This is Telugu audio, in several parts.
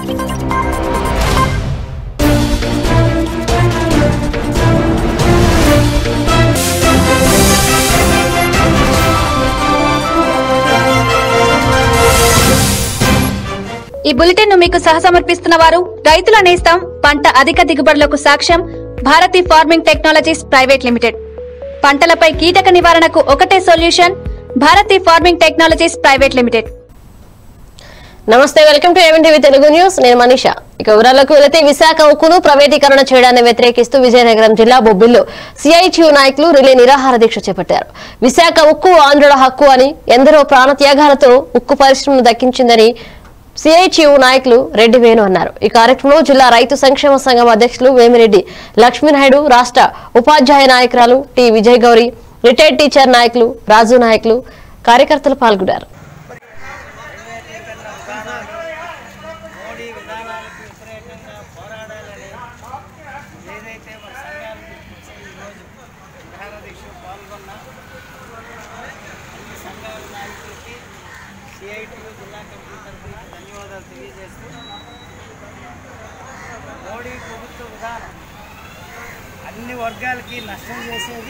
ఈ బులెటిన్ ను మీకు సహసమర్పిస్తున్న వారు రైతుల నేస్తం పంట అధిక దిగుబడులకు సాక్ష్యం Bharati farming technologies private limited పంటలపై కీటక నివారణకు ఒకటే solution Bharati farming technologies private limited నమస్తే welcome to A one TV Telugu news నేను మనీష ఇక వివరాలకు వెళితే విశాఖ ఉక్కును ప్రైవేటీకరణ చేయడాన్ని వ్యతిరేకిస్తూ విజయనగరం జిల్లా బొబ్బిల్లో సిఐటియు నాయకులు రిలే నిరాహార దీక్ష చేపట్టారు విశాఖ ఉక్కు ఆంధ్రుల హక్కు అని ఎందరో ప్రాణత్యాగాలతో ఉక్కు పరిశ్రమను దక్కించిందని సిఐటియు నాయకులు రెడ్డి వేణు అన్నారు ఈ కార్యక్రమంలో జిల్లా రైతు సంక్షేమ సంఘం అధ్యక్షులు వేమిరెడ్డి లక్ష్మీనాయుడు రాష్ట్ర ఉపాధ్యాయ నాయకురాలు T Vijay Gauri retired teacher నాయకులు రాజు నాయకులు కార్యకర్తలు పాల్గొన్నారు మోడీ విధానాలకు వ్యతిరేకంగా పోరాడాలని ఏదైతే మన సంఘాలు పిలిపించి ఈరోజు విధాన దీక్ష పాల్గొన్నా అన్ని సంఘాల నాయకులకి సిఐటియు జిల్లా కమిటీ తరఫున ధన్యవాదాలు తెలియజేస్తూ మోడీ ప్రభుత్వ విధానం అన్ని వర్గాలకి నష్టం చేసేది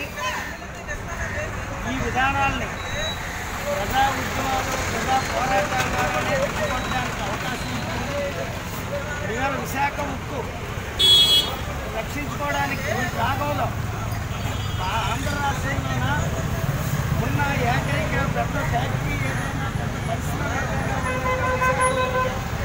ఈ విధానాల్ని ప్రజా ఉద్యమాలు ప్రజా పోరాటాల ద్వారానే ఎదుర్కోవడానికి అవకాశం ఉంటుంది ఇవాళ విశాఖ ఉక్కు రక్షించుకోవడానికి ఈ భాగంలో మా ఆంధ్ర రాష్ట్రంలోన ఉన్న ఏకైక పెద్ద ఫ్యాక్టరీ ఏదైనా పెద్ద పరిశ్రమ ఏదైనా ఉందంటే విశాఖలో.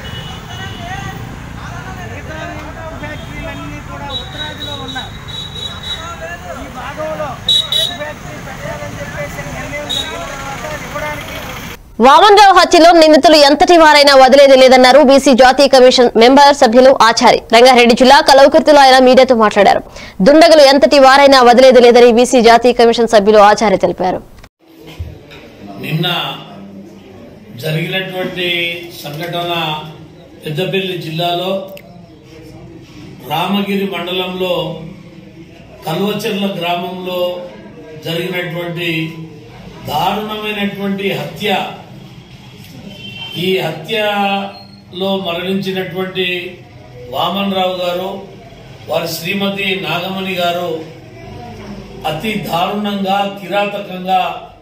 మిగతా ఉక్కు ఫ్యాక్టరీలన్నీ కూడా ఉత్తరాదిలో ఉన్నాయి ఈ భాగంలో ఉక్కు ఫ్యాక్టరీ పెట్టాలని చెప్పేసి నిర్ణయం జరిగిన తర్వాత అది ఇవ్వడానికి వామన్ రావు హత్యలో నిందితులు ఎంతటి వారైనా వదిలేది లేదన్నారు బీసీ జాతీయ కమిషన్ మెంబర్ సభ్యులు ఆచారి రంగారెడ్డి జిల్లా కలవకుర్తిలో ఆయన మీడియాతో మాట్లాడారు దుండగులు ఎంతటి వారైనా వదిలేది లేదని బీసీ జాతీయ కమిషన్ సభ్యులు ఆచారి తెలిపారు నిన్న జరిగినటువంటి సంఘటన పెద్దపల్లి జిల్లాలో రామగిరి మండలంలో కల్వచెర్ల గ్రామంలో జరిగినటువంటి దారుణమైనటువంటి హత్య ఈ హత్యలో మరణించినటువంటి వామన్ రావు గారు వారి శ్రీమతి నాగమణి గారు అతి దారుణంగా కిరాతకంగా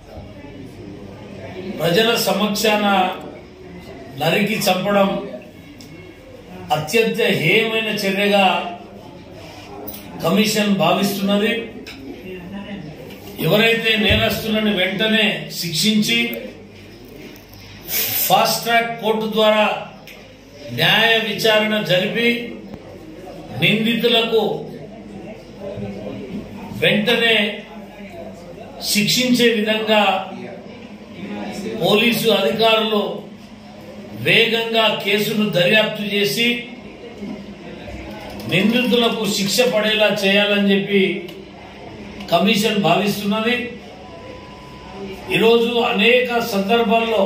ప్రజల సమక్షాన నరికి చంపడం అత్యంత హేయమైన చర్యగా కమిషన్ భావిస్తున్నది ఎవరైతే నేరస్తులను వెంటనే శిక్షించి ఫాస్ట్ ట్రాక్ కోర్టు ద్వారా న్యాయ విచారణ జరిపి నిందితులకు వెంటనే శిక్షించే విధంగా పోలీసు అధికారులు వేగంగా కేసును దర్యాప్తు చేసి నిందితులకు శిక్ష పడేలా చేయాలని చెప్పి కమిషన్ భావిస్తున్నది ఈరోజు అనేక సందర్భాల్లో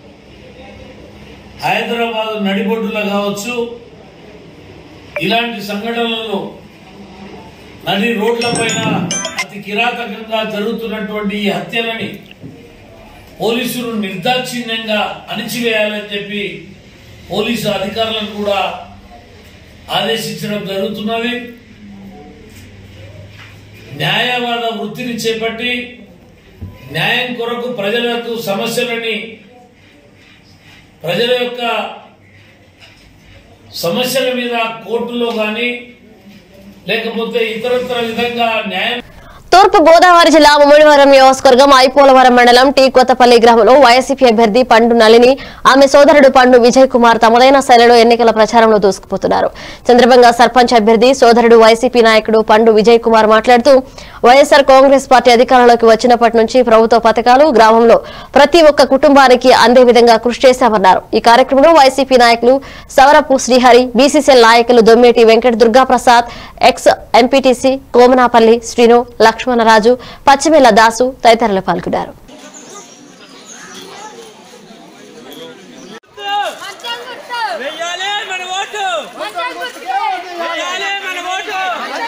హైదరాబాద్ నడిబొడ్డులో కావచ్చు ఇలాంటి సంఘటనలు నడి రోడ్లపైన అతి కిరాతకంగా జరుగుతున్నటువంటి ఈ హత్యలని పోలీసులు నిర్దాక్షిణ్యంగా అణిచివేయాలని చెప్పి పోలీసు అధికారులను కూడా ఆదేశించడం జరుగుతున్నది న్యాయవాద వృత్తిని చేపట్టి న్యాయం కొరకు ప్రజలకు సమస్యలని ప్రజల యొక్క సమస్యల మీద కోర్టులో కానీ లేకపోతే ఇతరత్ర విధంగా న్యాయం తూర్పు గోదావరి జిల్లా ముమ్మిడివరం నియోజకవర్గం ఐపోలవరం మండలం టీ కొత్తపల్లి గ్రామంలో వైసీపీ అభ్యర్థి పండు నళిని ఆమె సోదరుడు పండు విజయ్ కుమార్ తమదైన శైలిలో ఎన్నికల ప్రచారంలో దూసుకుపోతున్నారు చంద్రబంగ సర్పంచ్ అభ్యర్థి సోదరుడు వైసీపీ నాయకుడు పండు విజయ్ కుమార్ మాట్లాడుతూ వైఎస్ఆర్ కాంగ్రెస్ పార్టీ అధికారంలోకి వచ్చినప్పటి నుంచి ప్రభుత్వ పథకాలు గ్రామంలో ప్రతి ఒక్క కుటుంబానికి అందే విధంగా కృషి చేశామన్నారు ఈ కార్యక్రమంలో వైసీపీ నాయకులు సవరపు శ్రీహరి బీసీసీఎల్ నాయకులు దొమ్మేటి వెంకట దుర్గాప్రసాద్ ఎక్స్ ఎంపీటీసీ కోమనాపల్లి శ్రీను లక్ష్మణరాజు పచ్చిమెల్ల దాసు తదితరులు పాల్గొన్నారు వెయ్యాలి మన ఓటు వెయ్యాలి మన ఓటు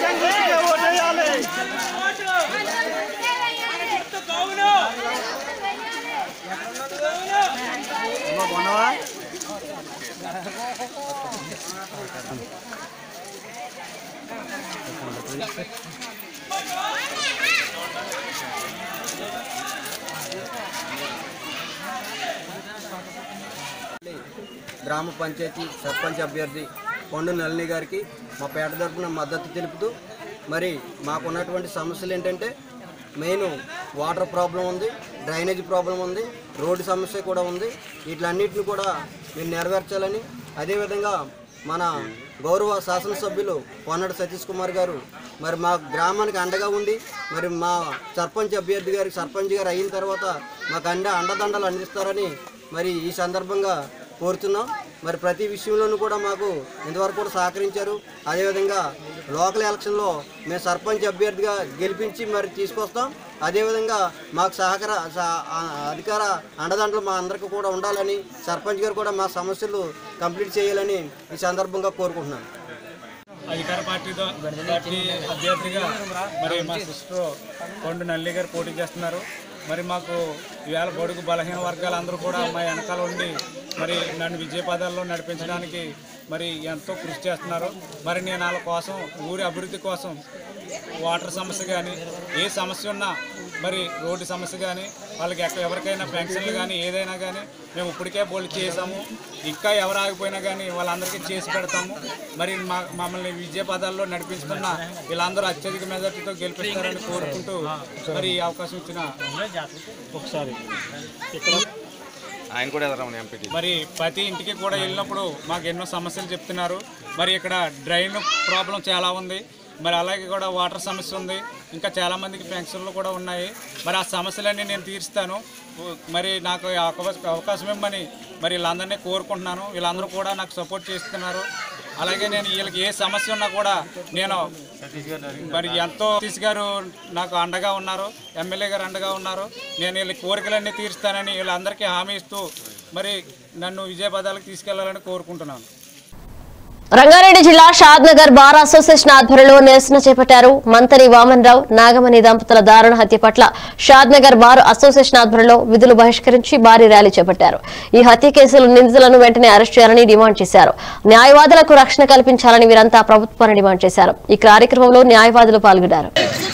ఓటు గుర్తు కౌలు గుర్తు కౌలు గ్రామ పంచాయతీ సర్పంచ్ అభ్యర్థి కొండు నళిని గారికి మా పేట తరపున మద్దతు తెలుపుతూ మరి మాకున్నటువంటి సమస్యలు ఏంటంటే మెయిన్ వాటర్ ప్రాబ్లం ఉంది డ్రైనేజ్ ప్రాబ్లం ఉంది రోడ్డు సమస్య కూడా ఉంది వీటిలన్నిటిని కూడా మీరు నెరవేర్చాలని అదేవిధంగా మన గౌరవ శాసనసభ్యులు పొన్నడు సతీష్ కుమార్ గారు మరి మా గ్రామానికి అండగా ఉండి మరి మా సర్పంచ్ అభ్యర్థి గారికి సర్పంచ్ గారు అయిన తర్వాత మాకు అండ అండదండలు అందిస్తారని మరి ఈ సందర్భంగా కోరుతున్నాం మరి ప్రతి విషయంలోనూ కూడా మాకు ఇంతవరకు కూడా సహకరించారు అదేవిధంగా లోకల్ ఎలక్షన్లో మేము సర్పంచ్ అభ్యర్థిగా గెలిపించి మరి తీసుకొస్తాం అదేవిధంగా మాకు సహకార సహ- ఆ, అధికార అండదండలు మా అందరికీ కూడా ఉండాలని సర్పంచ్ గారు కూడా మా సమస్యలు కంప్లీట్ చేయాలని ఈ సందర్భంగా కోరుకుంటున్నాను అధికార పార్టీ పార్టీ అభ్యర్థిగా మరి మా సిస్టర్ కొండ నల్లి గారు పోటీ చేస్తున్నారు మరి మాకు ఈవేళ పొడుగు బలహీన వర్గాలందరూ కూడా మా వెనకాల ఉండి మరి నన్ను విజయ పదాల్లో నడిపించడానికి మరి ఎంతో కృషి చేస్తున్నారు మరి నేను వాళ్ళ కోసం ఊరి అభివృద్ధి కోసం వాటర్ సమస్య కానీ ఏ సమస్య ఉన్నా మరి రోడ్డు సమస్య కానీ వాళ్ళకి ఎక్క ఎవరికైనా పెన్షన్లు కానీ ఏదైనా కానీ మేము ఇప్పటికే బోల్డ్ చేసాము ఇంకా ఎవరు ఆగిపోయినా కానీ వాళ్ళందరికీ చేసి పెడతాము మరి మా మమ్మల్ని విజయ పదాల్లో నడిపిస్తున్న వీళ్ళందరూ అత్యధిక మెజార్టీతో గెలిపిస్తారని కోరుకుంటూ మరి ఈ అవకాశం ఇచ్చిన ఒకసారి ఇక్కడ ఆయన కూడా ఎదరమని ఎంపీకి మరి ప్రతి ఇంటికి కూడా వెళ్ళినప్పుడు మాకు ఎన్నో సమస్యలు చెప్తున్నారు మరి ఇక్కడ డ్రైన్ ప్రాబ్లం చాలా ఉంది మరి అలాగే కూడా వాటర్ సమస్య ఉంది ఇంకా చాలా మందికి పెన్షన్లు కూడా ఉన్నాయి మరి ఆ సమస్యలన్నీ నేను తీరుస్తాను మరి నాకు ఈ అవకాశ- అవకాశం ఇవ్వమని మరి వీళ్ళందరినీ కోరుకుంటున్నాను వీళ్ళందరూ కూడా నాకు సపోర్ట్ చేస్తున్నారు అలాగే నేను వీళ్ళకి ఏ సమస్య ఉన్నా కూడా నేను మరి ఎంతో సతీష్ గారు నాకు అండగా ఉన్నారు ఎమ్మెల్యే గారు అండగా ఉన్నారు నేను వీళ్ళ కోరికలన్నీ తీరుస్తానని వీళ్ళందరికీ హామీ ఇస్తూ మరి నన్ను విజయపదాలకు తీసుకెళ్లాలని కోరుకుంటున్నాను రంగారెడ్డి జిల్లా షాద్ నగర్ బార్ అసోసియేషన్ ఆధ్వర్యంలో నిరసన చేపట్టారు మంత్రి వామన్ రావు నాగమణి దంపతుల దారుణ హత్య పట్ల షాద్ నగర్ బార్ అసోసియేషన్ ఆధ్వర్యంలో విధులు బహిష్కరించి భారీ ర్యాలీ చేపట్టారు ఈ హత్య కేసులో నిందితులను వెంటనే అరెస్ట్ చేయాలని డిమాండ్ చేశారు న్యాయవాదులకు రక్షణ కల్పించాలని వీరంతా ప్రభుత్వాన్ని డిమాండ్ చేశారు ఈ కార్యక్రమంలో న్యాయవాదులు పాల్గొన్నారు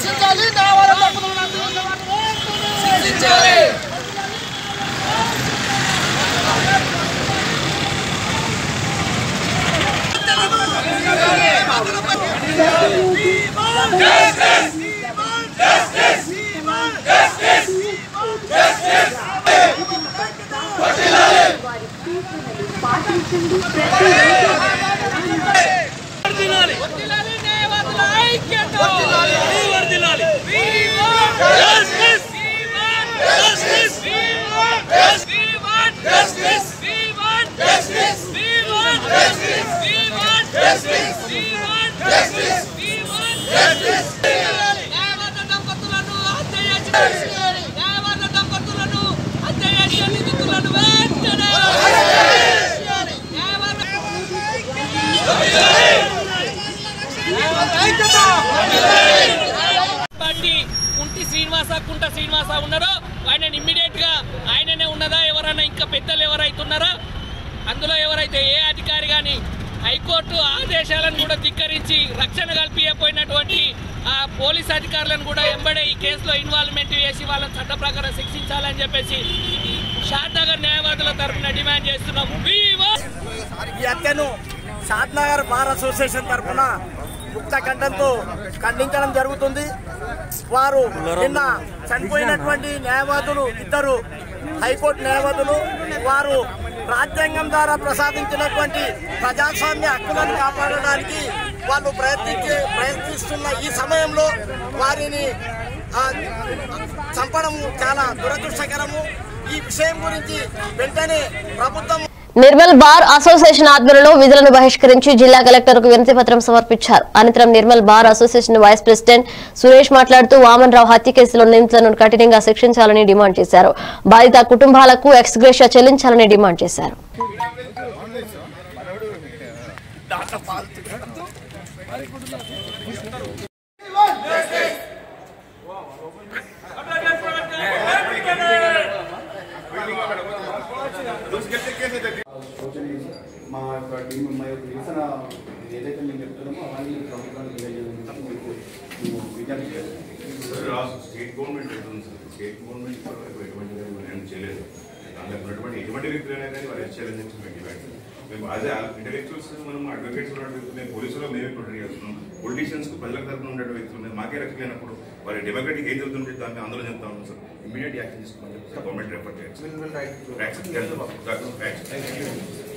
వర్ధిల్లాలి న్యాయవాదుల ఐక్యత వర్ధిల్లాలి We want justice. We want justice. We want justice. We want justice. We want justice. We want justice. We want justice. We want justice. We want justice. న్యాయవాద దంపతులను హత్య చేసిన న్యాయవాద దంపతులను హత్య చేసిన నిందితులను వెంటనే న్యాయవాద పార్టీ కుంటి శ్రీనివాస కుంట శ్రీనివాస ఉన్నారో ఆయన ఇమ్మీడియట్ గా ఆయననే ఉన్నదా ఎవరైనా ఇంకా పెద్దలు ఎవరైతున్నారా అందులో ఎవరైతే ఏ అధికారి కానీ హైకోర్టు ఆదేశాలను కూడా ధిక్కరించి రక్షణ కల్పించపోయినటువంటి ఆ పోలీస్ అధికారులను కూడా ఎంబడే ఈ కేసులో ఇన్వాల్వ్మెంట్ చేసి వాళ్ళని చట్ట ప్రకారం శిక్షించాలని చెప్పేసి షాద్నగర్ న్యాయవాదుల తరఫున డిమాండ్ చేస్తున్నాం We want ఈ హత్యను షాద్నగర్ బార్ అసోసియేషన్ తరఫున ముక్త కంఠంతో ఖండించడం జరుగుతుంది వారు నిన్న చనిపోయినటువంటి న్యాయవాదులు ఇద్దరు హైకోర్టు న్యాయవాదులు వారు రాజ్యాంగం ద్వారా ప్రసాదించినటువంటి ప్రజాస్వామ్య హక్కులను కాపాడడానికి వాళ్ళు ప్రయత్నించే ప్రయత్నిస్తున్న ఈ సమయంలో వారిని ఆ, చంపడం చాలా దురదృష్టకరము ఈ విషయం గురించి వెంటనే ప్రభుత్వం నిర్మల్ బార్ అసోసియేషన్ ఆధ్వర్యంలో విధులను బహిష్కరించి జిల్లా కలెక్టర్ కు వినతి పత్రం సమర్పించారు అనంతరం Nirmal bar association vice president Suresh మాట్లాడుతూ వామన్ రావు హత్య కేసులో నిందితులను కఠినంగా శిక్షించాలని డిమాండ్ చేశారు బాధిత కుటుంబాలకు ఎక్స్గ్రేషియా చెల్లించాలని డిమాండ్ చేశారు మా యొక్క మేము మా యొక్క నిరసన ఏదైతే మేము చెప్తున్నామో అవన్నీ మీరు ప్రభుత్వానికి తెలియజేయాలని చెప్పి మీకు మేము విజ్ఞప్తి చేస్తాం స్టేట్ గవర్నమెంట్ ఎట్లుంది సార్ స్టేట్ గవర్నమెంట్ కూడా ఎటువంటి ఏం చేయలేదు దాంట్లో ఉన్నటువంటి ఎటువంటి వ్యక్తులైనా కానీ వారు హెచ్ చేయాలని చెప్పి మేము డిమాండ్ మేము అదే ఇంటలెక్చువల్స్ మనం అడ్వకేట్స్ ఉన్నటువంటి మేము పోలీసులో మేమే ప్రొటెక్ట్ చేస్తున్నాం పొలిటీషియన్స్ ప్రజల తరఫున ఉండే వ్యక్తులు ఉన్నాయి మాకే రక్షణ లేనప్పుడు వారి డెమోక్రటిక్ ఏం జరుగుతుంటే దాన్ని ఆందోళన చెప్తా ఉన్నాం సార్ ఇమీడియట్ యాక్షన్ తీసుకోమని చెప్పి గవర్నమెంట్ రెఫర్ చేయాలి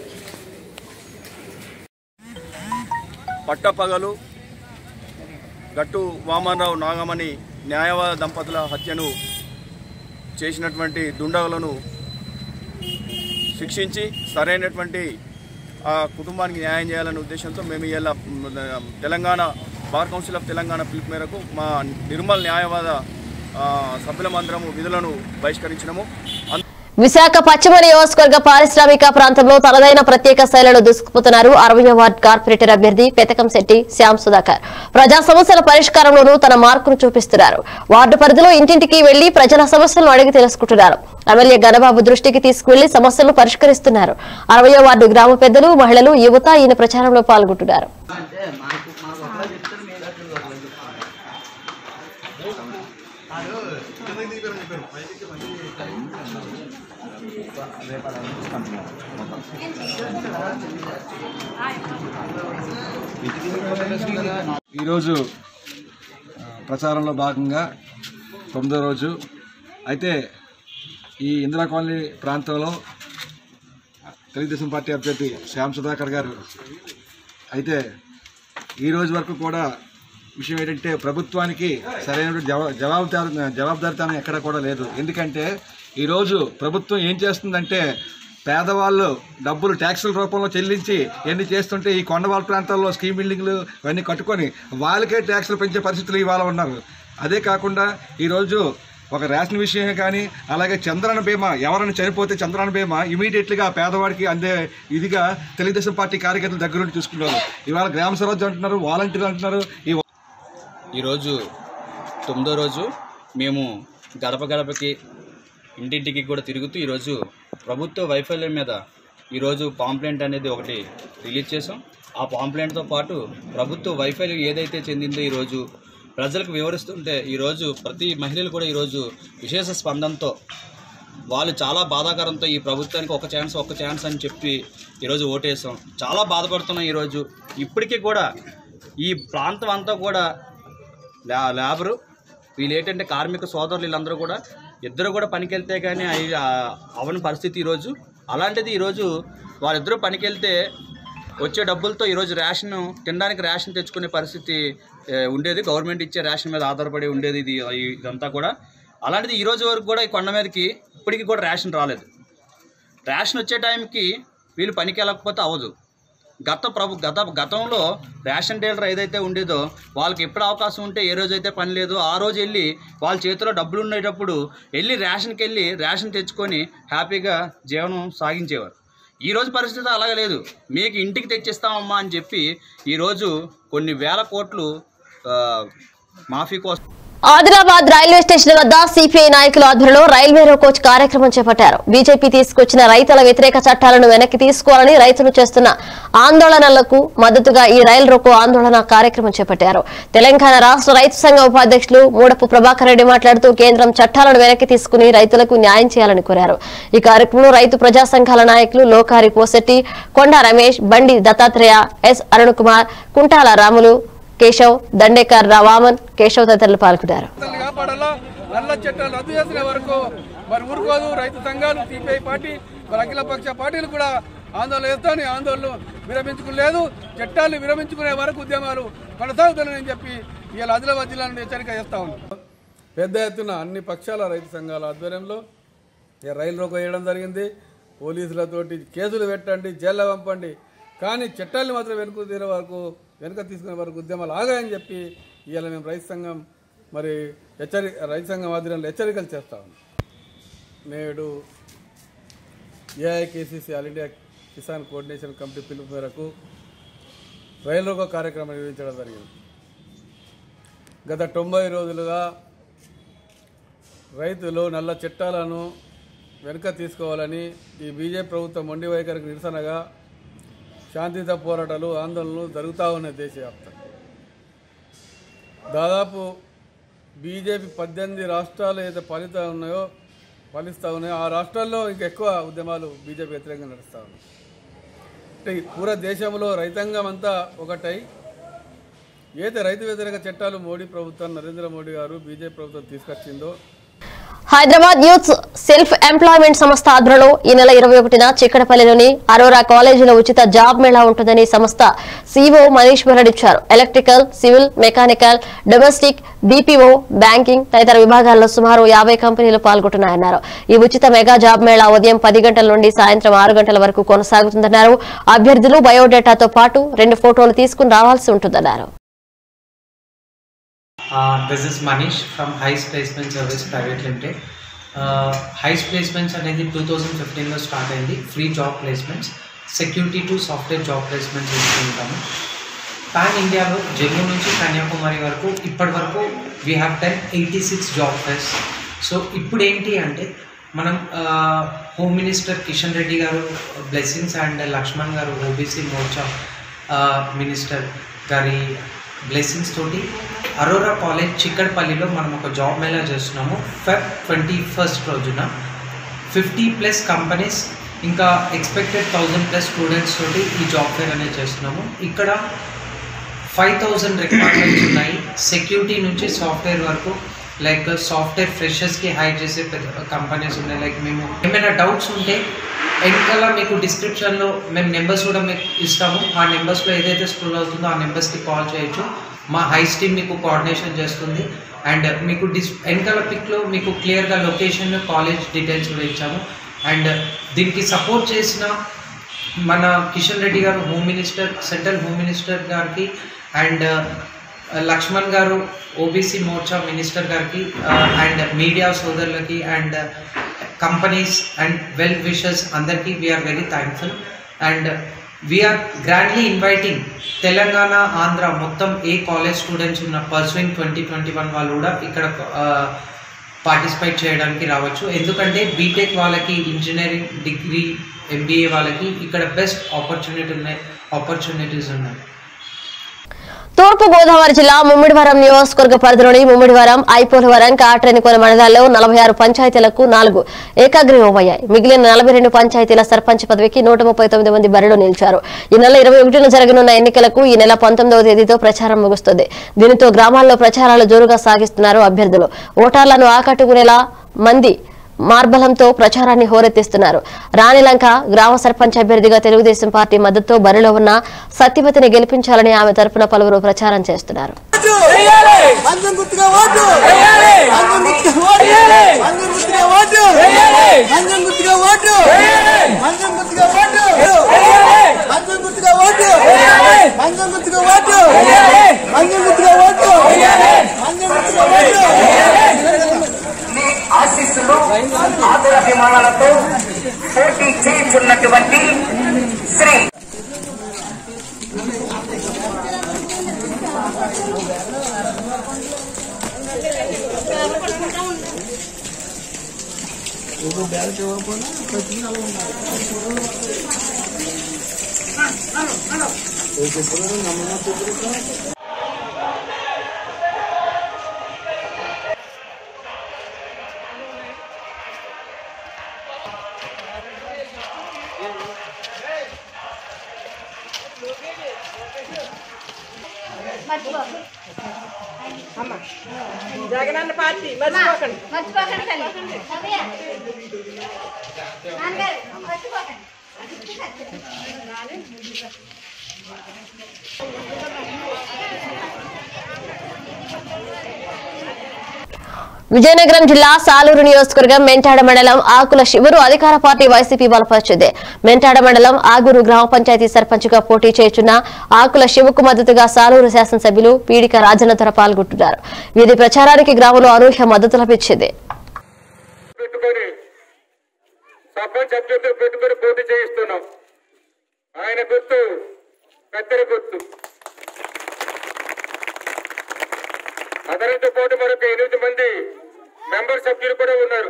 పట్టపగలు గట్టు వామనరావు నాగమణి న్యాయవాద దంపతుల హత్యను చేసినటువంటి దుండగులను శిక్షించి సరైనటువంటి ఆ కుటుంబానికి న్యాయం చేయాలనే ఉద్దేశంతో మేము ఇలా Telangana bar council of Telangana పిలుపు మేరకు మా నిర్మల్ న్యాయవాద ఆ, సభ్యులమందరము విధులను బహిష్కరించినము అన్- విశాఖ పశ్చిమ నియోజకవర్గ పారిశ్రామిక ప్రాంతంలో తనదైన ప్రత్యేక శైలిలో దూసుకుపోతున్నారు అరవై వార్డ్ కార్పొరేటర్ అభ్యర్థి పెతకం శెట్టి శ్యామ్ సుధాకర్ ప్రజా సమస్యల పరిష్కారంలోనూ తన మార్కును చూపిస్తున్నారు వార్డు పరిధిలో ఇంటింటికి వెళ్లి ప్రజల సమస్యలను అడిగి తెలుసుకుంటున్నారు ఎమ్మెల్యే గణబాబు దృష్టికి తీసుకువెళ్లి సమస్యలను పరిష్కరిస్తున్నారు అరవయో వార్డు గ్రామ పెద్దలు మహిళలు యువత ఈయన ప్రచారంలో పాల్గొంటున్నారు ఈరోజు ఆ, ప్రచారంలో భాగంగా తొమ్మిదో రోజు అయితే ఈ ఇందిరా కాలనీ ప్రాంతంలో తెలుగుదేశం పార్టీ అభ్యర్థి శ్యామ్ సుధాకర్ గారు అయితే ఈ రోజు వరకు కూడా విషయం ఏంటంటే ప్రభుత్వానికి సరైన జవా జవాబుదారి జవాబుదారితనం ఎక్కడ కూడా లేదు ఎందుకంటే ఈరోజు ప్రభుత్వం ఏం చేస్తుందంటే పేదవాళ్ళు డబ్బులు ట్యాక్సుల రూపంలో చెల్లించి ఎన్ని చేస్తుంటే ఈ కొండవాళ్ళ ప్రాంతాల్లో స్కీమ్ బిల్డింగ్లు ఇవన్నీ కట్టుకొని వాళ్ళకే ట్యాక్సులు పెంచే పరిస్థితులు ఇవాళ ఉన్నారు అదే కాకుండా ఈరోజు ఒక రేషన్ విషయమే కానీ అలాగే చంద్రన బీమా ఎవరైనా చనిపోతే చంద్రన బీమా ఇమీడియట్లీగా పేదవాడికి అందే ఇదిగా తెలుగుదేశం పార్టీ కార్యకర్తల దగ్గర నుండి చూసుకున్నారు ఇవాళ గ్రామ స్వరాజ్యం అంటున్నారు వాలంటీర్లు అంటున్నారు ఈ ఈరోజు తొమ్మిదో రోజు మేము గడప గడపకి ఇంటింటికి కూడా తిరుగుతూ ఈరోజు ప్రభుత్వ వైఫల్యం మీద ఈరోజు పాంప్లెంట్ అనేది ఒకటి రిలీజ్ చేసాం ఆ పాంప్లెంట్తో పాటు ప్రభుత్వ వైఫల్యం ఏదైతే చెందిందో ఈరోజు ప్రజలకు వివరిస్తుంటే ఈరోజు ప్రతి మహిళలు కూడా ఈరోజు విశేష స్పందనతో వాళ్ళు చాలా బాధాకరంతో ఈ ప్రభుత్వానికి ఒక ఛాన్స్ ఒక ఛాన్స్ అని చెప్పి ఈరోజు ఓటేసాం చాలా బాధపడుతున్నాం ఈరోజు ఇప్పటికీ కూడా ఈ ప్రాంతం అంతా కూడా లా లేబరు వీళ్ళు ఏంటంటే కార్మిక సోదరులు వీళ్ళందరూ కూడా ఇద్దరు కూడా పనికి వెళ్తే కానీ అయి- ఆ, అవని పరిస్థితి ఈరోజు అలాంటిది ఈరోజు వాళ్ళిద్దరూ పనికి వెళ్తే వచ్చే డబ్బులతో ఈరోజు రేషన్ తినడానికి రేషన్ తెచ్చుకునే పరిస్థితి ఏ, ఉండేది గవర్నమెంట్ ఇచ్చే రేషన్ మీద ఆధారపడి ఉండేది ఇది ఇదంతా కూడా అలాంటిది ఈ రోజు వరకు కూడా ఈ కొండ మీదకి ఇప్పటికీ కూడా రేషన్ రాలేదు రేషన్ వచ్చే టైంకి వీళ్ళు పనికి వెళ్ళకపోతే అవ్వదు గత ప్రభు గత గతంలో రేషన్ డీలర్ ఏదైతే ఉండేదో వాళ్ళకి ఎప్పుడు అవకాశం ఉంటే ఏ రోజు అయితే పని లేదో ఆ రోజు వెళ్ళి వాళ్ళ చేతిలో డబ్బులు ఉండేటప్పుడు వెళ్ళి రేషన్కి వెళ్ళి రేషన్ తెచ్చుకొని హ్యాపీగా జీవనం సాగించేవారు ఈ రోజు పరిస్థితి అలాగే లేదు మీకు ఇంటికి తెచ్చిస్తామమ్మా అని చెప్పి ఈరోజు కొన్ని వేల కోట్లు ఆ, మాఫీ కోసం ఆదిలాబాద్ రైల్వే స్టేషన్ వద్ద సిపిఐ నాయకుల ఆధ్వర్యంలో రైల్వే రోకోచ్ కార్యక్రమం చేపట్టారు బీజేపీ తీసుకొచ్చిన రైతుల వ్యతిరేక చట్టాలను వెనక్కి తీసుకోవాలని రైతులు చేస్తున్న ఆందోళనలకు మద్దతుగా ఈ రైలు రోకో ఆందోళన కార్యక్రమం చేపట్టారు తెలంగాణ రాష్ట్ర రైతు సంఘ ఉపాధ్యక్షులు మూడపు ప్రభాకర్ రెడ్డి మాట్లాడుతూ కేంద్రం చట్టాలను వెనక్కి తీసుకుని రైతులకు న్యాయం చేయాలని కోరారు ఈ కార్యక్రమంలో రైతు ప్రజా సంఘాల నాయకులు లోకారి పోసెట్టి కొండా రమేష్ బండి దత్తాత్రేయ ఎస్ అరుణ్ కుమార్ కుంటాల రాములు కేశవ్ దండేకర్ రావామన్ కేశవ్ తదితరులు పాల్గొన్నారు రైతులను కాపాడాలా నల్ల చట్టాలు రద్దు చేసిన వరకు మరి ఊరుకోదు రైతు సంఘాలు సిపిఐ పార్టీ మరి అఖిలపక్ష పార్టీలు కూడా ఆందోళన చేస్తాను ఈ ఆందోళనలు విరమించుకోలేదు చట్టాలు విరమించుకునే వరకు ఉద్యమాలు కొనసాగుతానని చెప్పి ఇవాళ ఆదిలాబాద్ జిల్లా నుండి హెచ్చరిక చేస్తా ఉన్నాం పెద్ద ఎత్తున అన్ని పక్షాల రైతు సంఘాల ఆధ్వర్యంలో ఈ రైలు రోకో వేయడం జరిగింది పోలీసులతోటి కేసులు పెట్టండి జైల్లో పంపండి కానీ చట్టాలను మాత్రం వెనుక తీరే వరకు వెనుక తీసుకునే వరకు ఉద్యమాలు ఆగాయని చెప్పి ఇవాళ మేము రైతు సంఘం మరి హెచ్చరి రైతు సంఘం ఆధ్వర్యంలో హెచ్చరికలు చేస్తా ఉన్నాం నేడు AIKCC all India Kisan coordination committee పిలుపు మేరకు రైలు రోకో కార్యక్రమం నిర్వహించడం జరిగింది గత తొంభై రోజులుగా రైతులు నల్ల చట్టాలను వెనుక తీసుకోవాలని ఈ బీజేపీ ప్రభుత్వం మొండి వైఖరికి నిరసనగా శాంతియుత పోరాటాలు ఆందోళనలు జరుగుతూ ఉన్నాయి దేశవ్యాప్తంగా దాదాపు బీజేపీ పద్దెనిమిది రాష్ట్రాలు ఏదైతే ఫలితా ఉన్నాయో ఫలిస్తూ ఉన్నాయో ఆ రాష్ట్రాల్లో ఇంకా ఎక్కువ ఉద్యమాలు బీజేపీ వ్యతిరేకంగా నడుస్తూ ఉన్నాయి అంటే ఈ పూర దేశంలో రైతాంగం అంతా ఒకటై ఏదైతే రైతు వ్యతిరేక చట్టాలు మోడీ ప్రభుత్వం నరేంద్ర మోడీ గారు బీజేపీ ప్రభుత్వం తీసుకొచ్చిందో హైదరాబాద్ యూత్ సెల్ఫ్ ఎంప్లాయ్మెంట్ సంస్థ ఆధ్వర్యంలో ఈ నెల ఇరవై ఒకటిన చిక్కడపల్లిలోని అరోరా కాలేజీలో ఉచిత జాబ్ మేళా ఉంటుందని సంస్థ సీఈఓ మనీష్ వెల్లడించారు electrical civil mechanical domestic BPO banking తదితర విభాగాల్లో సుమారు యాభై కంపెనీలు పాల్గొంటున్నాయన్నారు ఈ ఉచిత మెగా జాబ్ మేళా ఉదయం పది గంటల నుండి సాయంత్రం ఆరు గంటల వరకు కొనసాగుతుందన్నారు అభ్యర్థులు బయోడేటాతో పాటు రెండు ఫోటోలు తీసుకుని రావాల్సి ఉంటుందన్నారు Uh, this is Manish from Heist Placement Service Private Limited. హైస్ ప్లేస్మెంట్స్ అనేది టూ థౌజండ్ ఫిఫ్టీన్లో స్టార్ట్ అయింది free job placements security to software job placements ఇస్తుంటాము పాన్ ఇండియాలో జమ్మూ నుంచి కన్యాకుమారి వరకు ఇప్పటి వరకు we have done eighty six job fest so ఇప్పుడు ఏంటి అంటే మనం హోమ్ మినిస్టర్ కిషన్ రెడ్డి గారు బ్లెస్సింగ్స్ అండ్ లక్ష్మణ్ గారు ఓబీసీ మోర్చా మినిస్టర్ గారి బ్లెస్సింగ్స్ తోటి అరోరా కాలేజ్ చిక్కడపల్లిలో మనం ఒక జాబ్ మేళా చేస్తున్నాము ఫెబ్ ట్వంటీ ఫస్ట్ రోజున ఫిఫ్టీ ప్లస్ కంపెనీస్ ఇంకా ఎక్స్పెక్టెడ్ థౌజండ్ ప్లస్ స్టూడెంట్స్ తోటి ఈ జాబ్ ఫేర్ అనేది చేస్తున్నాము ఇక్కడ ఫైవ్ థౌజండ్ రిక్వైర్మెంట్స్ ఉన్నాయి సెక్యూరిటీ నుంచి సాఫ్ట్వేర్ వరకు లైక్ సాఫ్ట్వేర్ ఫ్రెషర్స్కి హైర్ చేసే పెద్ద కంపెనీస్ ఉన్నాయి లైక్ మేము ఏమైనా డౌట్స్ ఉంటే వెనకాల మీకు డిస్క్రిప్షన్లో మేము నెంబర్స్ కూడా మీకు ఇస్తాము ఆ నెంబర్స్లో ఏదైతే స్కూల్ అవుతుందో ఆ నెంబర్స్కి కాల్ చేయొచ్చు మా హైస్ టీమ్ మీకు కోఆర్డినేషన్ చేస్తుంది అండ్ మీకు డిస్ వెనకాల పిక్లో మీకు క్లియర్గా లొకేషన్ కాలేజ్ డీటెయిల్స్ కూడా ఇచ్చాము అండ్ దీనికి సపోర్ట్ చేసిన మన కిషన్ రెడ్డి గారు home minister central home minister గారికి అండ్ లక్ష్మణ్ గారు ఓబీసీ మోర్చా మినిస్టర్ గారికి అండ్ మీడియా సోదరులకి and companies and well wishers అందరికీ we are very thankful and we are grandly inviting Telangana Andhra మొత్తం ఏ కాలేజ్ స్టూడెంట్స్ ఉన్న పర్సూయింగ్ ట్వంటీ ట్వంటీ వన్ వాళ్ళు కూడా ఇక్కడ పార్టిసిపేట్ చేయడానికి రావచ్చు ఎందుకంటే బీటెక్ వాళ్ళకి ఇంజనీరింగ్ డిగ్రీ ఎంబీఏ వాళ్ళకి ఇక్కడ బెస్ట్ ఆపర్చునిటీ ఉన్నాయి ఆపర్చునిటీస్ ఉన్నాయి తూర్పు గోదావరి జిల్లా ముమ్మిడివరం నియోజకవర్గ పరిధిలోని ముమ్మిడివరం ఐపోలవరం కాట్రేనికోన మండలాల్లో నలభై ఆరు పంచాయతీలకు నాలుగు ఏకాగ్రీవమయ్యాయి మిగిలిన నలభై రెండు పంచాయతీల సర్పంచ్ పదవికి నూట ముప్పై తొమ్మిది మంది బరిలో నిలిచారు ఈ నెల ఇరవై ఒకటిన జరగనున్న ఎన్నికలకు ఈ నెల పంతొమ్మిదవ తేదీతో ప్రచారం ముగుస్తుంది దీనితో గ్రామాల్లో ప్రచారాలు జోరుగా సాగిస్తున్నారు అభ్యర్థులు ఓటర్లను ఆకట్టుకునేలా మంది మార్బలంతో ప్రచారాన్ని హోరెత్తిస్తున్నారు రాణిలంక గ్రామ సర్పంచ్ అభ్యర్థిగా తెలుగుదేశం పార్టీ మద్దతుతో బరిలో ఉన్న సత్యవతిని గెలిపించాలని ఆమె తరపున పలువురు ప్రచారం చేస్తున్నారు అందం గుర్తుగా ఓటు అందం గుర్తుగా ఓటు అందం గుర్తుగా ఓటు అందం గుర్తుగా ఓటు అందం గుర్తుగా ఓటు అందం గుర్తుగా ఓటు అందం గుర్తుగా ఓటు అందం గుర్తుగా ఓటు అందం గుర్తుగా ఓటు మీ ఆశీస్సులు ఆదరాభిమానాలతో పోటీ చేయుచున్నటువంటి శ్రీ జగనన్న పార్టీ మర్చిపోకండి మర్చిపోకండి తల్లి. నాన్నగారు, మర్చిపోకండి. విజయనగరం జిల్లా సాలూరు నియోజకవర్గం మెంటాడ మండలం ఆకుల శివురు అధికార పార్టీ వైసీపీ బలపరిచింది మెంటాడ మండలం ఆగూరు గ్రామ పంచాయతీ సర్పంచ్గా పోటీ చేస్తున్న ఆకుల శివుకు మద్దతుగా సాలూరు శాసనసభ్యులు పీడిక రాజన్నధర పాల్గొంటున్నారు వీరి ప్రచారానికి గ్రామంలో అనూహ్య మద్దతు లభించింది పెట్టుకొని సర్పంచ్ అభ్యర్థులు పెట్టుకొని పోటీ చేయిస్తున్నాం ఆయన గుర్తు కత్తెర గుర్తు అతనితో పాటు మరొక ఎనిమిది మంది మెంబర్ సభ్యులు కూడా ఉన్నారు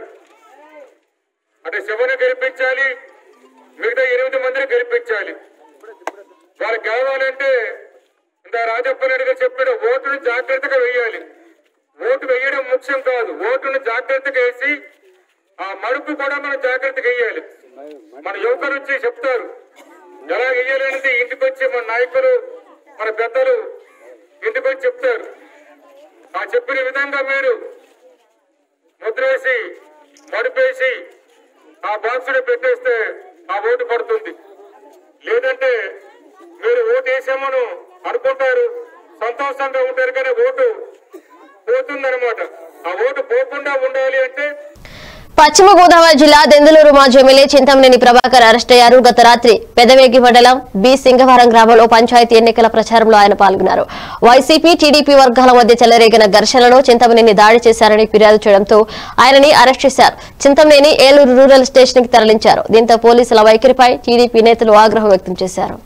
అటు శివను గెలిపించాలి మిగతా ఎనిమిది మందిని గెలిపించాలి వాళ్ళు గెలవాలంటే ఇంత రాజప్పనాయుడు గారు చెప్పాడు ఓటును జాగ్రత్తగా వేయాలి ఓటు వేయడం ముఖ్యం కాదు ఓటును జాగ్రత్తగా వేసి ఆ మడుపు కూడా మనం జాగ్రత్తగా వేయాలి మన యువకులు వచ్చి చెప్తారు ఎలా వేయాలనేది ఇంటికి వచ్చి మన నాయకులు మన పెద్దలు ఇంటికి వచ్చి చెప్తారు ఆ చెప్పిన విధంగా మీరు ముద్రేసి మడిపేసి ఆ బాక్సులో పెట్టేస్తే ఆ ఓటు పడుతుంది లేదంటే మీరు ఓటు వేసామను అనుకుంటారు సంతోషంగా ఉంటారు కానీ ఓటు పోతుందన్నమాట ఆ ఓటు పోకుండా ఉండాలి అంటే పశ్చిమ గోదావరి జిల్లా దెందులూరు మాజీ ఎమ్మెల్యే చింతమనేని ప్రభాకర్ అరెస్ట్ అయ్యారు గత రాత్రి పెదవేగి మండలం బి సింగవరం గ్రామంలో పంచాయతీ ఎన్నికల ప్రచారంలో ఆయన పాల్గొన్నారు వైసీపీ టీడీపీ వర్గాల మధ్య చెలరేగిన ఘర్షణలో చింతమనేని దాడి చేశారని ఫిర్యాదు చేయడంతో ఆయనని అరెస్ట్ చేశారు చింతమనేని ఏలూరు రూరల్ స్టేషన్ కి తరలించారు దీంతో పోలీసుల వైఖరిపై టీడీపీ నేతలు ఆగ్రహం వ్యక్తం చేశారు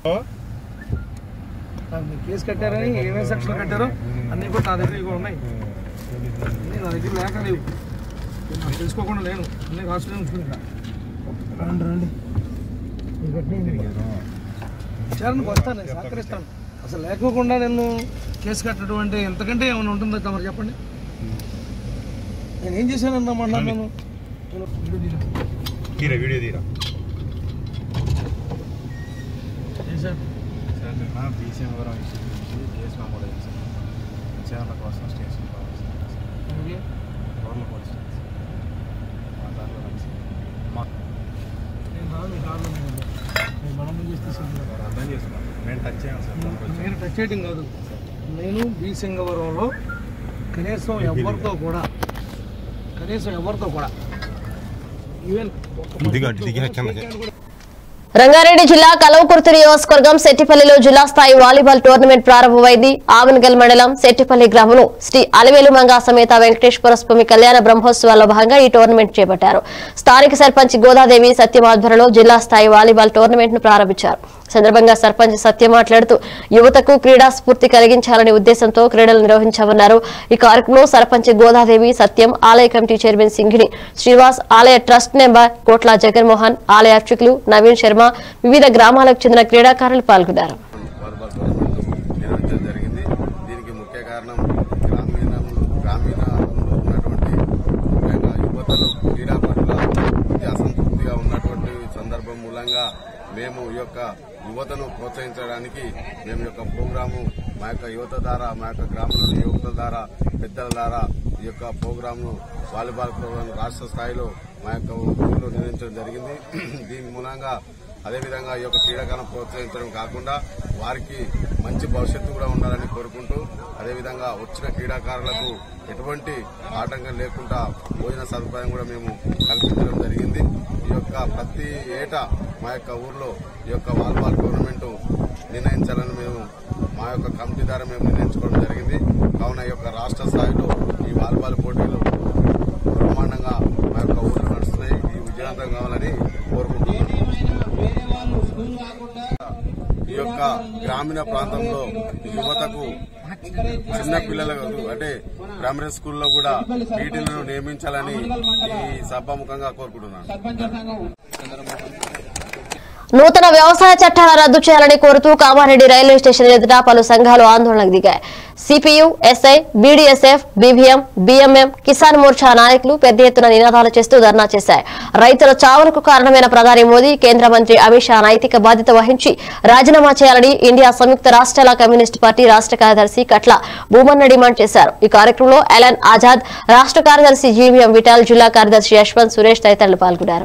మీరు కేసు కట్టారని ఏమేమి సెక్షన్ కట్టారో అన్నీ కూడా నా దగ్గర ఇవి ఉన్నాయి అన్నీ నా దగ్గర లేక లేవు నాకు తెలుసుకోకుండా లేను అన్నీ రాసుకుని ఉంచుకుంటా రండి రండి మీరు కట్టినవి విచారణకు వస్తాను నేను సహకరిస్తాను అసలు లేకోకుండా నేను కేసు కట్టడం అంటే ఎంతకంటే ఏమైనా ఉంటుందో తమరు చెప్పండి నేను ఏం చేశానన్నా మొన్న నేను నేను తీరా వీడియో తీరా చేశాను సార్ నిన్న బీసీఎంవరం ఇష్యూ గురించి కేసు నమోదు అయింది సార్ విచారణ కోసం స్టేషన్ ఓకే. రోడ్ల పోలీస్ స్టేషన్ మా దాంట్లో నుంచి మా నేను రాను ఈ కార్లో నేను నేను మనం చేసి తీసుకెళ్ళి అర్థం చేసుకున్నాం నేను టచ్ చేయాలి సార్ దానికి వచ్చి. నేను టచ్ చేయడం కాదు నేను బి సింగవరంలో కనీసం ఎవరితో కూడా కనీసం ఎవరితో కూడా ఈవెన్ దిగా దిగా కిందకి రంగారెడ్డి జిల్లా కలవకుర్తి నియోజకవర్గం సెట్టిపల్లిలో జిల్లా స్థాయి వాలీబాల్ టోర్నమెంట్ ప్రారంభమైంది ఆవనగల్ మండలం సెట్టిపల్లి గ్రామంలో శ్రీ అలివేలు మంగా సమేత వెంకటేశ్వర స్వామి కళ్యాణ బ్రహ్మోత్సవాల్లో భాగంగా ఈ టోర్నమెంట్ చేపట్టారు స్థానిక సర్పంచ్ గోదాదేవి సత్యం ఆధ్వర్యంలో జిల్లా స్థాయి వాలీబాల్ టోర్నమెంట్ ను ప్రారంభించారు సందర్భంగా సర్పంచ్ సత్యం మాట్లాడుతూ యువతకు క్రీడా స్ఫూర్తి కలిగించాలనే ఉద్దేశంతో క్రీడలు నిర్వహించామన్నారు ఈ కార్యక్రమంలో సర్పంచ్ గోదాదేవి సత్యం ఆలయ కమిటీ చైర్మన్ సింగిని శ్రీనివాస్ ఆలయ ట్రస్ట్ మెంబర్ కోట్ల జగన్మోహన్ ఆలయ అర్చకులు నవీన్ శర్మ వివిధ గ్రామాలకు చెందిన క్రీడాకారులు పాల్గొన్నారు వాలీబాల్ టోర్నమెంట్ నిర్వహించడం జరిగింది దీనికి ముఖ్య కారణం గ్రామీణ గ్రామీణ ఉన్నటువంటి ముఖ్యంగా యువతలు క్రీడా పట్ల అతి అసంతృప్తిగా ఉన్నటువంటి సందర్భం మూలంగా మేము ఈ యొక్క యువతను ప్రోత్సహించడానికి మేము ఈ యొక్క ప్రోగ్రాము మా యొక్క యువత ద్వారా మా యొక్క గ్రామంలోని యువకుల ద్వారా పెద్దల ద్వారా ఈ యొక్క ప్రోగ్రాంను వాలీబాల్ ప్రోగ్రాం రాష్ట్ర స్థాయిలో మా యొక్క ఊరిలో నిర్వహించడం జరిగింది దీని మూలంగా అదేవిధంగా ఈ యొక్క క్రీడాకారం ప్రోత్సహించడం కాకుండా వారికి మంచి భవిష్యత్తు కూడా ఉండాలని కోరుకుంటూ అదేవిధంగా వచ్చిన క్రీడాకారులకు ఎటువంటి ఆటంకం లేకుండా భోజన సదుపాయం కూడా మేము కల్పించడం జరిగింది ఈ యొక్క ప్రతి ఏటా మా యొక్క ఊర్లో ఈ యొక్క వాలీబాల్ టోర్నమెంట్ నిర్ణయించాలని మేము మా యొక్క కమిటీ ద్వారా మేము నిర్ణయించుకోవడం జరిగింది కావున ఈ యొక్క రాష్ట్ర స్థాయిలో ఈ వాలీబాల్ పోటీలు బ్రహ్మాండంగా మా యొక్క ఊర్లో నడుస్తున్నాయి ఈ విజయవంతం కావాలని కోరుకుంటున్నాను ఈ యొక్క గ్రామీణ ప్రాంతంలో యువతకు చిన్న పిల్లలకు అంటే ప్రైమరీ స్కూల్లో కూడా పీటీలను నియమించాలని ఈ సభాముఖంగా కోరుకుంటున్నాను నూతన వ్యవసాయ చట్టాల రద్దు చేయాలని కోరుతూ కామారెడ్డి రైల్వే స్టేషన్ ఎదుట పలు సంఘాలు ఆందోళనకు దిగాయి CPU SI BDSF BVM BMM Kisan Morcha నాయకులు పెద్ద ఎత్తున నినాదాలు చేస్తూ ధర్నా చేశారు రైతుల చావులకు కారణమైన ప్రధాని మోదీ కేంద్ర మంత్రి అమిత్ షా నైతిక బాధ్యత వహించి రాజీనామా చేయాలని ఇండియా సంయుక్త రాష్ట్రాల కమ్యూనిస్ట్ పార్టీ రాష్ట్ర కార్యదర్శి కట్ల భూమన్న డిమాండ్ చేశారు ఈ కార్యక్రమంలో ఎలన్ ఆజాద్ రాష్ట్ర కార్యదర్శి జీవీఎం విఠాల్ జిల్లా కార్యదర్శి యశ్వంత్ సురేష్ తదితరులు పాల్గొన్నారు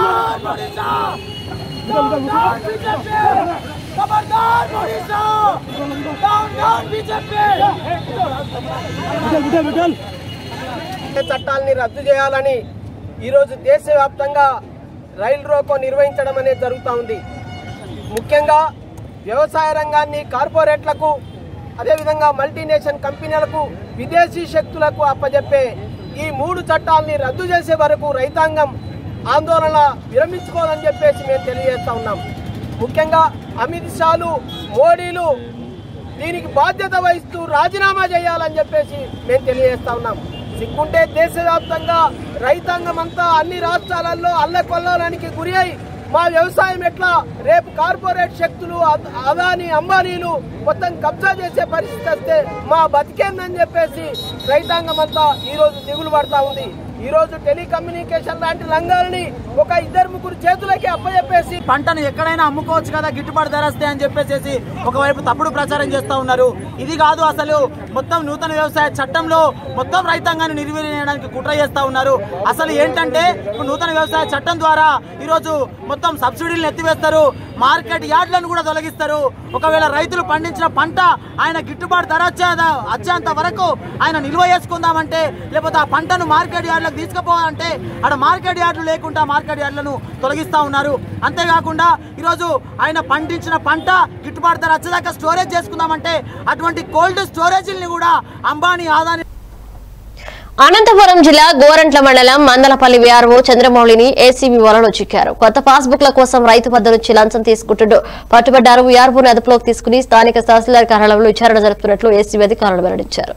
చట్టాలని రద్దు చేయాలని ఈరోజు దేశవ్యాప్తంగా రైలు రోకో నిర్వహించడం అనేది జరుగుతూ ఉంది ముఖ్యంగా వ్యవసాయ రంగాన్ని కార్పొరేట్లకు అదేవిధంగా మల్టీనేషనల్ కంపెనీలకు విదేశీ శక్తులకు అప్పజెప్పే ఈ మూడు చట్టాలని రద్దు చేసే వరకు రైతాంగం ఆందోళన విరమించుకోవాలని చెప్పేసి మేము తెలియజేస్తా ఉన్నాం ముఖ్యంగా అమిత్ షాలు మోడీలు దీనికి బాధ్యత వహిస్తూ రాజీనామా చేయాలని చెప్పేసి మేము తెలియజేస్తా ఉన్నాం సిగ్గుంటే దేశవ్యాప్తంగా రైతాంగం అంతా అన్ని రాష్ట్రాలలో అల్లకొల్లానికి గురి అయి మా వ్యవసాయం ఎట్లా రేపు కార్పొరేట్ శక్తులు అద- అదాని అంబానీలు మొత్తం కబ్జా చేసే పరిస్థితి వస్తే మా బతికేందని చెప్పేసి రైతాంగం అంతా ఈ రోజు దిగులు పడతా ఉంది ఈ రోజు టెలికమ్యూనికేషన్ లాంటి రంగాలని ఒక ఇద్దరు ముగ్గురు చేతులకి అప్పచెప్పేసి పంటను ఎక్కడైనా అమ్ముకోవచ్చు కదా గిట్టుబాటు ధర వస్తాయి అని చెప్పేసి ఒకవైపు తప్పుడు ప్రచారం చేస్తా ఉన్నారు ఇది కాదు అసలు మొత్తం నూతన వ్యవసాయ చట్టంలో మొత్తం రైతాంగాన్ని నిర్వీర్యడానికి కుట్ర చేస్తా ఉన్నారు అసలు ఏంటంటే ఇప్పుడు నూతన వ్యవసాయ చట్టం ద్వారా ఈరోజు మొత్తం సబ్సిడీలను ఎత్తివేస్తారు మార్కెట్ యార్డ్లను కూడా తొలగిస్తారు ఒకవేళ రైతులు పండించిన పంట ఆయన గిట్టుబాటు ధర వచ్చే వచ్చేంత వరకు ఆయన నిల్వ చేసుకుందామంటే లేకపోతే ఆ పంటను మార్కెట్ యార్డ్లకు తీసుకుపోవాలంటే ఆడ మార్కెట్ యార్డులు లేకుండా మార్కెట్ యార్డులను తొలగిస్తా ఉన్నారు అంతేకాకుండా ఈరోజు ఆయన పండించిన పంట గిట్టుబాటు ధర వచ్చేదాకా స్టోరేజ్ చేసుకుందామంటే అటువంటి కోల్డ్ స్టోరేజీల్ని కూడా అంబానీ ఆదాని అనంతపురం జిల్లా గోరంట్ల మండలం మందలపల్లి విఆర్ఓ చంద్రమౌళిని ఏసీబీ వలలో చిక్కారు కొత్త పాస్బుక్ల కోసం రైతు వద్ద నుంచి లంచం తీసుకుంటూ పట్టుబడ్డారు విఆర్ఓని అదుపులోకి తీసుకుని స్థానిక తహసీల్దార్ కార్యాలయంలో విచారణ జరుపుతున్నట్లు ఏసీబీ అధికారులు వెల్లడించారు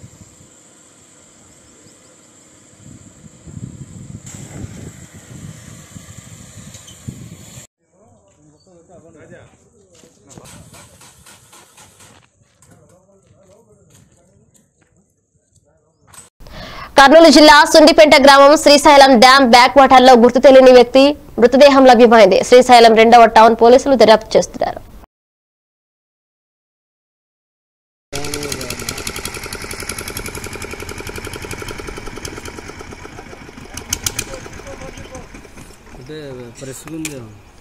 కర్నూలు జిల్లా సుండిపేట గ్రామం శ్రీశైలం డ్యాం బ్యాక్ వాటర్ లో గుర్తు తెలియని వ్యక్తి మృతదేహం లభ్యమైంది శ్రీశైలం రెండవ టౌన్ పోలీసులు దర్యాప్తు చేస్తున్నారు అంటే ప్రెస్ ఉంది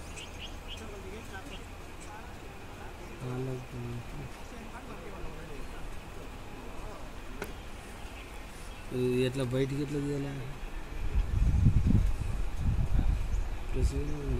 ఇది ఎట్లా బయటికి ఎట్లా తీయాలి ప్రెస్ ఉంది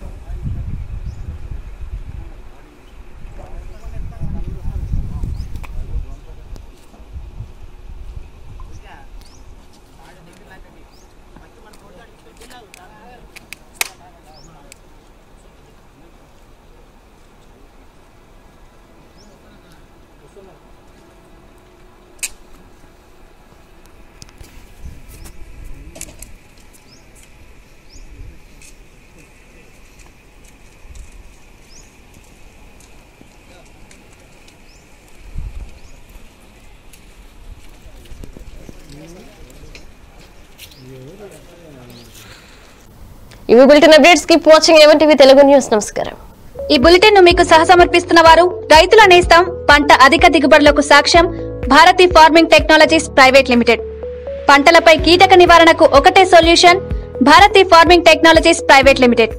ఇవి bulletin updates keep watching A one TV Telugu news నమస్కారం ఈ బులెటిన్ ను మీకు సహసమర్పిస్తున్న వారు రైతుల నేస్తం పంట అధిక దిగుబడులకు సాక్ష్యం Bharati farming technologies private limited పంటలపై కీటక నివారణకు ఒకటే solution Bharati farming technologies private limited